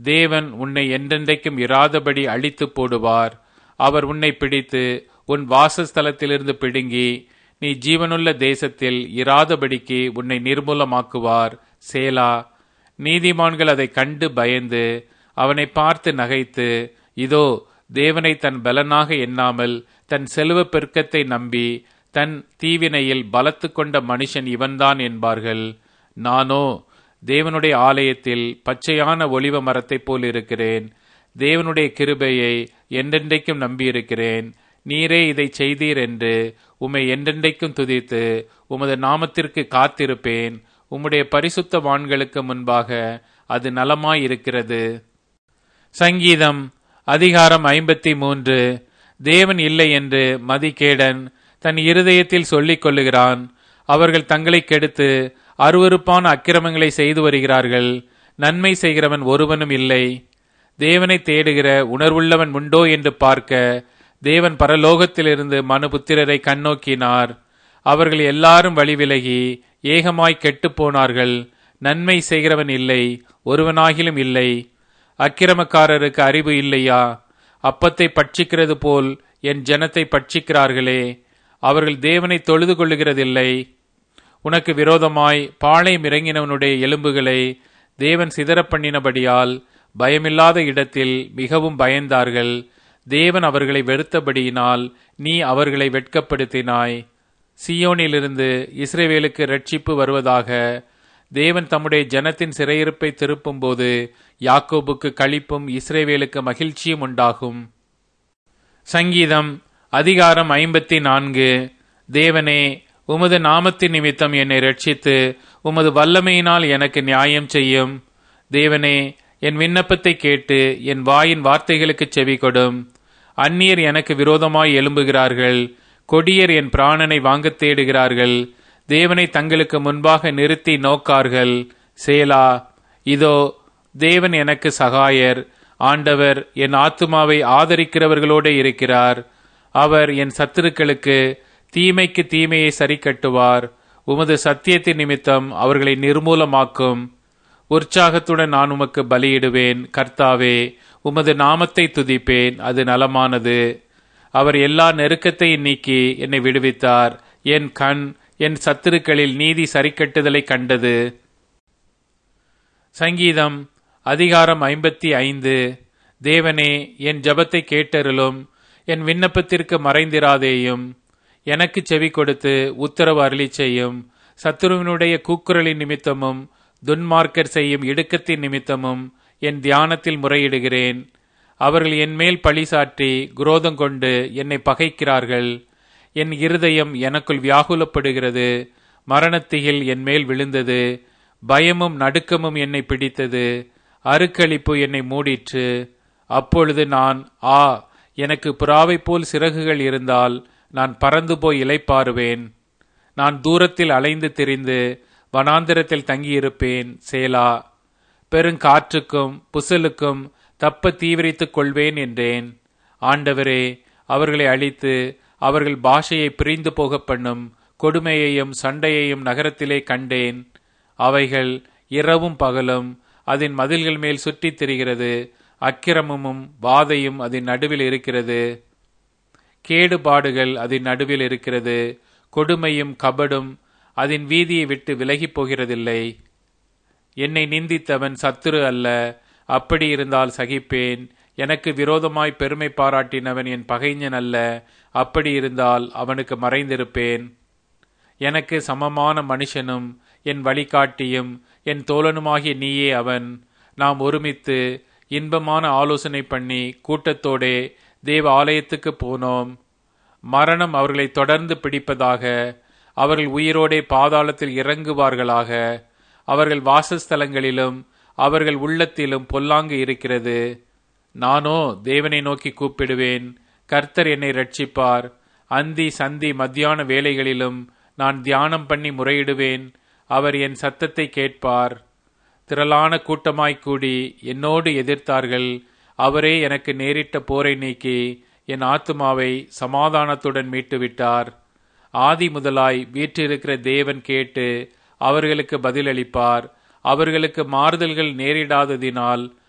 தேவன் உன்னை என்றென்றைக்கும் இராதபடி அழித்து போடுவார் அவர் உன்னை பிடித்து உன் வாசஸ்தலத்திலிருந்து பிடுங்கி நீ ஜீவனுள்ள தேசத்தில் இராதபடிக்கு உன்னை நிர்மூலமாக்குவார் சேலா நீதிமான்கள் அதை கண்டு பயந்து அவனை பார்த்து நகைத்து இதோ தேவனை தன் பலனாக எண்ணாமல் தன் செல்வ பெருக்கத்தை நம்பி தன் தீவினையில் பலத்து கொண்ட மனுஷன் இவன்தான் என்பார்கள் நானோ தேவனுடைய ஆலயத்தில் பச்சையான ஒளிவ மரத்தைப் போல் இருக்கிறேன் தேவனுடைய கிருபையை என்றென்றைக்கும் நம்பியிருக்கிறேன் நீரே இதை செய்தீர் என்று உம்மை என்றென்றைக்கும் துதித்து உமது நாமத்திற்கு காத்திருப்பேன் உம்முடைய பரிசுத்த வான்களுக்கு முன்பாக அது நலமாயிருக்கிறது சங்கீதம் அதிகாரம் ஐம்பத்தி மூன்று தேவன் இல்லை என்று மதிகேடன் தன் இருதயத்தில் சொல்லிக் கொள்ளுகிறான் அவர்கள் தங்களை கெடுத்து அருவருப்பான அக்கிரமங்களை செய்து வருகிறார்கள் நன்மை செய்கிறவன் ஒருவனும் இல்லை தேவனை தேடுகிற உணர்வுள்ளவன் உண்டோ என்று பார்க்க தேவன் பரலோகத்திலிருந்து மனுபுத்திரரை கண்ணோக்கினார் அவர்கள் எல்லாரும் வழிவிலகி ஏகமாய் கெட்டுப் போனார்கள் நன்மை செய்கிறவன் இல்லை ஒருவனாகிலும் இல்லை அக்கிரமக்காரருக்கு அறிவு இல்லையா அப்பத்தை பட்சிக்கிறது போல் என் ஜனத்தை பட்சிக்கிறார்களே அவர்கள் தேவனை தொழுது கொள்ளுகிறதில்லை உனக்கு விரோதமாய் பாளையம் இறங்கினவனுடைய எலும்புகளை தேவன் சிதறப் பண்ணினபடியால் பயமில்லாத இடத்தில் மிகவும் பயந்தார்கள் தேவன் அவர்களை வெறுத்தபடியினால் நீ அவர்களை வெட்கப்படுத்தினாய் சியோனிலிருந்து இஸ்ரேவேலுக்கு ரட்சிப்பு வருவதாக தேவன் தம்முடைய ஜனத்தின் சிறையிருப்பை திருப்பும்போது யாக்கோபுக்கு களிப்பும் இஸ்ரேவேலுக்கு மகிழ்ச்சியும் உண்டாகும் சங்கீதம் அதிகாரம் ஐம்பத்தி நான்கு தேவனே உமது நாமத்தின் நிமித்தம் என்னை ரட்சித்து உமது வல்லமையினால் எனக்கு நியாயம் செய்யும் தேவனே என் விண்ணப்பத்தை கேட்டு என் வாயின் வார்த்தைகளுக்கு செவி கொடும் அந்நியர் எனக்கு விரோதமாய் எழும்புகிறார்கள் கொடியர் என் பிராணனை வாங்கத் தேடுகிறார்கள் தேவனை தங்களுக்கு முன்பாக நிறுத்தி நோக்கார்கள் சேலா இதோ தேவன் எனக்கு சகாயர் ஆண்டவர் என் ஆத்துமாவை ஆதரிக்கிறவர்களோடு இருக்கிறார் அவர் என் சத்துருக்களுக்கு தீமைக்கு தீமையை சரி கட்டுவார் உமது சத்தியத்தின் நிமித்தம் அவர்களை நிர்மூலமாக்கும் உற்சாகத்துடன் நான் உமக்கு பலியிடுவேன் கர்த்தாவே உமது நாமத்தை துதிப்பேன் அது நலமானது அவர் எல்லா நெருக்கத்தையும் நீக்கி என்னை விடுவித்தார் என் கண் என் சத்துருக்களில் நீதி சரிக்கட்டுதலை கண்டது சங்கீதம் அதிகாரம் ஐம்பத்தி ஐந்து தேவனே என் ஜபத்தை கேட்டருளும் என் விண்ணப்பத்திற்கு மறைந்திராதேயும் எனக்கு செவி கொடுத்து உத்தரவு அருளி செய்யும் சத்துருவினுடைய கூக்குரலின் நிமித்தமும் துன்மார்க்கர் செய்யும் இடுக்கத்தின் நிமித்தமும் என் தியானத்தில் முறையிடுகிறேன் அவர்கள் என் மேல் பழி சாற்றி குரோதம் கொண்டு என்னை பகைக்கிறார்கள் என் இருதயம் எனக்குள் வியாகுலப்படுகிறது மரணத்திகில் என் மேல் விழுந்தது பயமும் நடுக்கமும் என்னை பிடித்தது அருக்களிப்பு என்னை மூடிற்று அப்பொழுது நான் ஆ எனக்கு புறாவை போல் சிறகுகள் இருந்தால் நான் பறந்து போய் இலைப்பாருவேன் நான் தூரத்தில் அலைந்து திரிந்து வனாந்திரத்தில் தங்கியிருப்பேன் சேலா பெருங்காற்றுக்கும் புசலுக்கும் தப்ப தீவிரித்துக் கொள்வேன் என்றேன் ஆண்டவரே அவர்களை அழித்து அவர்கள் பாஷையை பிரிந்து போக பண்ணும் கொடுமையையும் சண்டையையும் நகரத்திலே கண்டேன் அவைகள் இரவும் பகலும் அதன் மதில்கள் மேல் சுற்றித் திரிகிறது அக்கிரமமும் வாதையும் அதன் நடுவில் இருக்கிறது கேடுபாடுகள் அதன் நடுவில் இருக்கிறது கொடுமையும் கபடும் அதன் வீதியை விட்டு விலகிப் போகிறதில்லை என்னை நிந்தித்தவன் சத்துரு அல்ல அப்படி இருந்தால் சகிப்பேன் எனக்கு விரோதமாய் பெருமை பாராட்டினவன் என் பகைஞன் அல்ல அப்படி இருந்தால் அவனுக்கு மறைந்திருப்பேன் எனக்கு சமமான மனுஷனும் என் வழிகாட்டியும் என் தோழனுமாகிய நீயே அவன் நாம் ஒருமித்து இன்பமான ஆலோசனை பண்ணி கூட்டத்தோடே தேவ ஆலயத்துக்கு போனோம் மரணம் அவர்களை தொடர்ந்து பிடிப்பதாக அவர்கள் உயிரோடே பாதாளத்தில் இறங்குவார்களாக அவர்கள் வாசஸ்தலங்களிலும் அவர்கள் உள்ளத்திலும் பொல்லாங்கு இருக்கிறது நானோ தேவனை நோக்கி கூப்பிடுவேன் கர்த்தர் என்னை ரட்சிப்பார் அந்தி சந்தி மத்தியான வேலைகளிலும் நான் தியானம் பண்ணி முறையிடுவேன் அவர் என் சத்தத்தை கேட்பார் திரளான கூட்டமாய்க் கூடி என்னோடு எதிர்த்தார்கள் அவரே எனக்கு நேரிட்ட போரை நீக்கி என் ஆத்துமாவை சமாதானத்துடன் மீட்டுவிட்டார் ஆதி முதலாய் வீற்றிருக்கிற தேவன் கேட்டு அவர்களுக்கு பதிலளிப்பார் அவர்களுக்கு மாறுதல்கள் நேரிடாததினால்